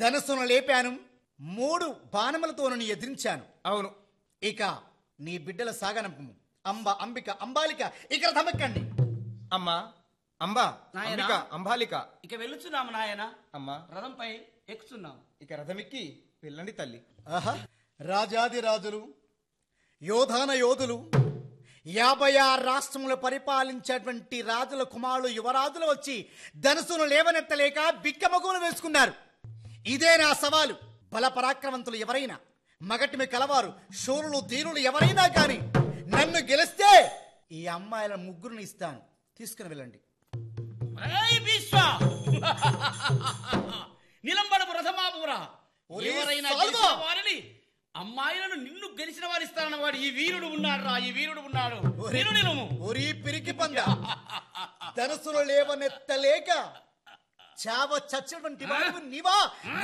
ధనస్సును లేపాను మూడు బాణములతోను ఎదిరించాను అవును ఇక నీ బిడ్డల సాగనంపు అంబ అంబిక అంబాలిక ఇక రథమెక్కండి అమ్మా అంబా నాయనా. అంబిక అంబాలిక ఇక వెళ్ళుచున్నాము నాయన అమ్మా రథంపై ఎక్కుతున్నాము ఇక రథమెక్కి వెళ్ళండి తల్లి ఆహా రాజాది రాజులు యోధాన యోధులు యాభై ఆరు రాష్ట్రములు పరిపాలించేటువంటి రాజుల కుమారులు యువరాజులు వచ్చి ధనుసును లేవనెత్తలేక బిక్కమగులు వేసుకున్నారు ఇదే నా సవాలు బల పరాక్రమంతులు ఎవరైనా మగటిమి కలవారు శూరులు ధీరులు ఎవరైనా కానీ నన్ను గెలిస్తే ఈ అమ్మాయిల ముగ్గురిని ఇస్తాను తీసుకుని వెళ్ళండి ఏయ్ భీష్మ! నిలంబడపు రథమాపురా ఒరే ఎవరైనా సాల్వా! గెలిచిన వారిని అమ్మాయిలను నిన్ను గెలిచిన వారు ఇస్తారన్న వాడు ఈ వీరుడు ఉన్నాడు రా ఈ వీరుడు ఉన్నాడు నిన్ను నిలుము ఒరి పిరికి పంద ధనుసులు లేవనెత్తలేక చావ చచ్చినటువంటి వాడు నీవా